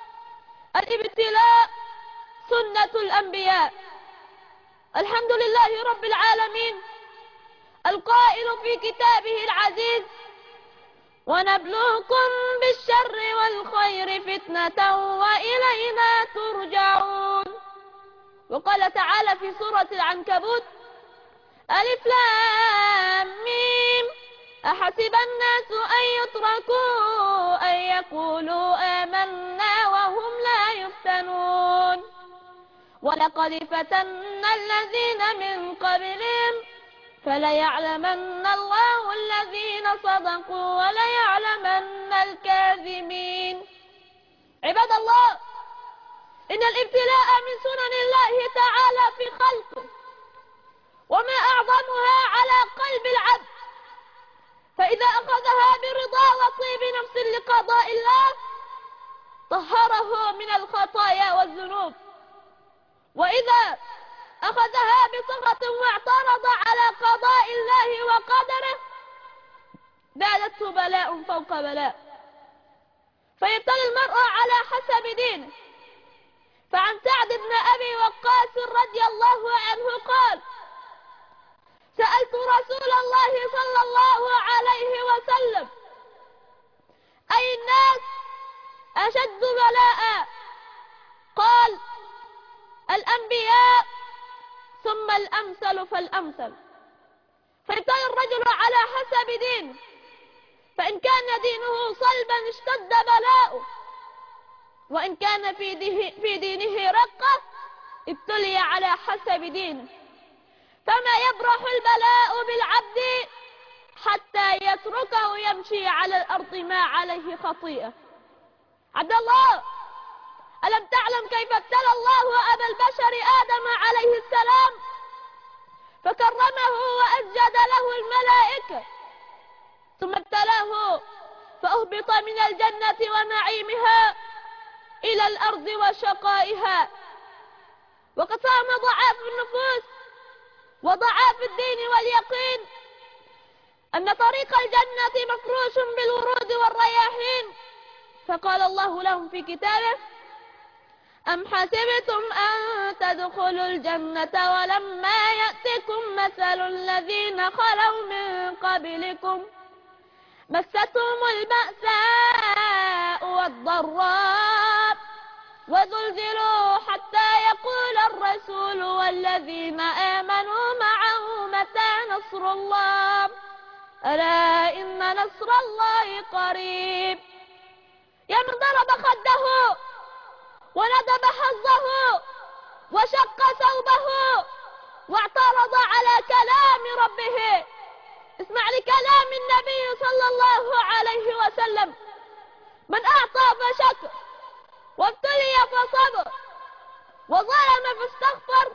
الابتلاء سنة الأنبياء الحمد لله رب العالمين القائل في كتابه العزيز ونبلوكم بالشر والخير فتنة وإلينا ترجعون وقال تعالى في سورة العنكبوت ألف لام ميم أحسب الناس أن يتركوا أن يقولوا آمنا وهم لا يفتنون ولقد فتنا الذين من قبلهم فليعلمن الله الذين صدقوا وليعلمن الكاذبين عباد الله إن الابتلاء من سنن الله تعالى في خلقه وما أعظمها على قلب العبد فإذا أخذها برضا وطيب نفس لقضاء الله طهره من الخطايا والذنوب وإذا أخذها بسخط واعترض على قضاء الله وقدره زادته بلاء فوق بلاء فيبتلي المرء على حسب دينه فعن سعد بن أبي وقاص رضي الله عنه قال سألت رسول الله صلى الله عليه وسلم أي الناس أشد بلاء قال الأنبياء ثم الأمثل فالأمثل فيبتلي الرجل على حسب دينه فإن كان دينه صلبا اشتد بلاؤه وإن كان في, ديه في دينه رقة ابتلي على حسب دينه فما يبرح البلاء بالعبد حتى يتركه يمشي على الأرض ما عليه خطيئة عبد الله ألم تعلم كيف ابتلى الله أبا البشر آدم عليه السلام فكرمه وأسجد له الملائكة ثم ابتلاه فأهبط من الجنة ونعيمها إلى الأرض وشقائها وقد صام ضعاف النفوس وضعاف الدين واليقين أن طريق الجنة مفروش بالورود والرياحين فقال الله لهم في كتابه أم حسبتم أن تدخلوا الجنة ولما يأتكم مثل الذين خلوا من قبلكم مستهم البأساء والضراء وزلزلوا حتى يقول الرسول والذين آمنوا معه متى نصر الله ألا إن نصر الله قريب يا من ضرب خده وندب حظه وشق ثوبه واعترض على كلام ربه اسمع لكلام النبي صلى الله عليه وسلم من أعطى فشكر وابتلي فصبر وظلم فاستغفر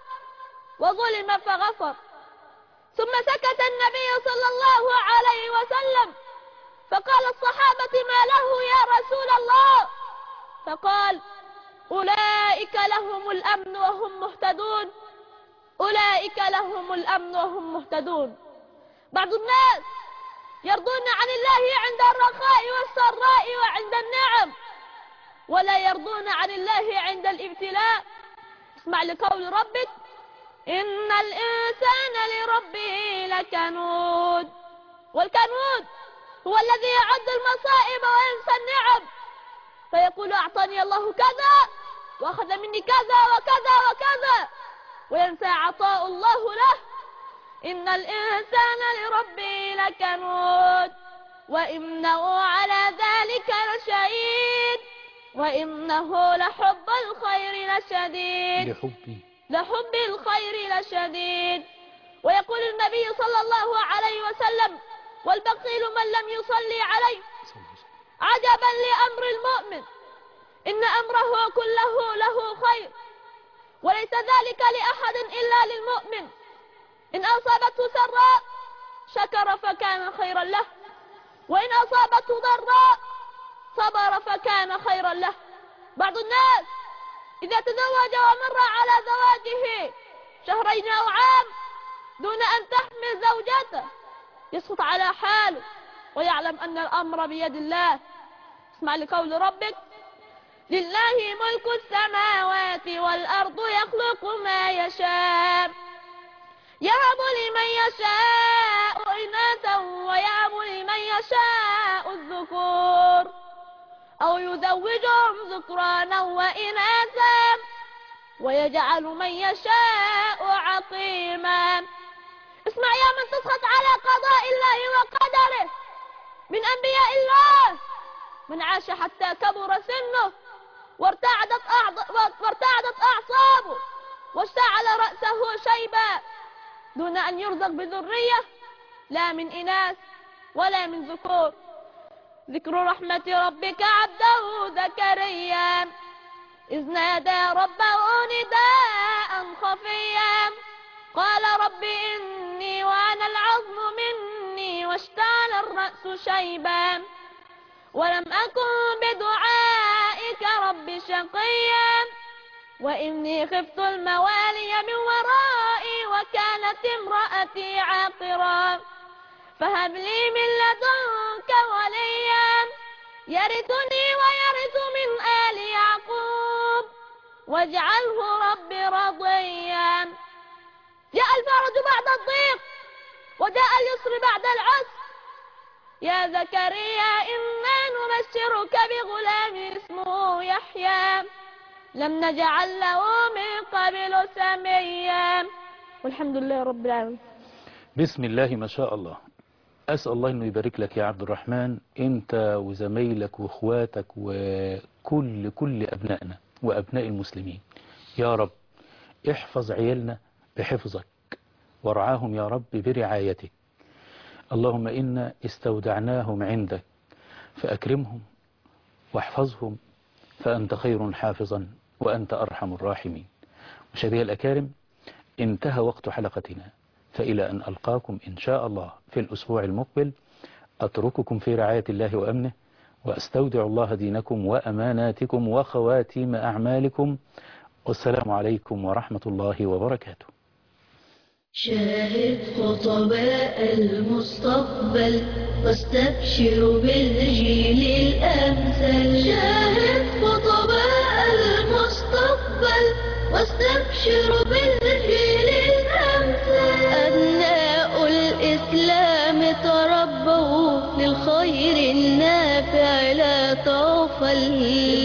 وظلم فغفر ثم سكت النبي صلى الله عليه وسلم فقال الصحابة ما له يا رسول الله فقال أولئك لهم الأمن وهم مهتدون أولئك لهم الأمن وهم مهتدون بعض الناس يرضون عن الله عند الرخاء والسراء وعند النعم ولا يرضون عن الله عند الابتلاء اسمع لقول ربك إن الإنسان لربه لكنود والكنود هو الذي يعد المصائب وينسى النعم فيقول أعطاني الله كذا وأخذ مني كذا وكذا وكذا وينسى عطاء الله له إن الإنسان لربه لكنود وإنه على ذلك لشهيد وإنه لحب الخير لشديد لحبي لحب الخير لشديد ويقول النبي صلى الله عليه وسلم والبخيل من لم يصلي عليه عجبا لأمر المؤمن إن أمره كله له خير وليس ذلك لأحد إلا للمؤمن إن أصابته سراء شكر فكان خيرا له وإن أصابته ضراء صبر فكان خيرا له بعض الناس إذا تزوج ومر على زواجه شهرين أو عام دون أن تحمل زوجته يسقط على حاله ويعلم أن الأمر بيد الله اسمع لقول ربك لله ملك السماوات والأرض يخلق ما يشاء يهب لمن يشاء إناثا ويهب لمن يشاء الذكور أو يزوجهم ذكرانا وإناثا ويجعل من يشاء عقيما اسمع يا من تسخط على قضاء الله وقدره من أنبياء الله من عاش حتى كبر سنه وارتعدت, أعض... وارتعدت أعصابه واشتعل رأسه شيبا دون أن يرزق بذرية لا من إناث ولا من ذكور ذكر رحمة ربك عبده زكريا إذ نادى ربه نداء خفيا قال رب إني وأنا العظم مني واشتعل الرأس شيبا ولم أكن بدعائك رب شقيا وإني خفت الموالي من ورائي وكانت امرأتي عاقرا فهب لي من لدنك وليا يرثني ويرث من آل يعقوب واجعله رب رضيا جاء الفرج بعد الضيق وجاء اليسر بعد العسر يا زكريا إنا نبشرك بغلام اسمه يحيى لم نجعل له من قبل سميا والحمد لله رب العالمين بسم الله ما شاء الله أسأل الله أنه يبارك لك يا عبد الرحمن أنت وزمايلك وإخواتك وكل كل أبنائنا وأبناء المسلمين يا رب احفظ عيالنا بحفظك وارعاهم يا رب برعايتك اللهم إنا استودعناهم عندك فأكرمهم واحفظهم فأنت خير حافظا وأنت أرحم الراحمين مشاهدي الأكارم انتهى وقت حلقتنا فإلى أن ألقاكم إن شاء الله في الأسبوع المقبل أترككم في رعاية الله وأمنه وأستودع الله دينكم وأماناتكم وخواتيم أعمالكم والسلام عليكم ورحمة الله وبركاته شاهد خطباء المستقبل واستبشر بالجيل الأمثل شاهد خطباء المستقبل واستبشر بالجيل الأمثل أبناء الإسلام تربوا للخير النافع لا تغفل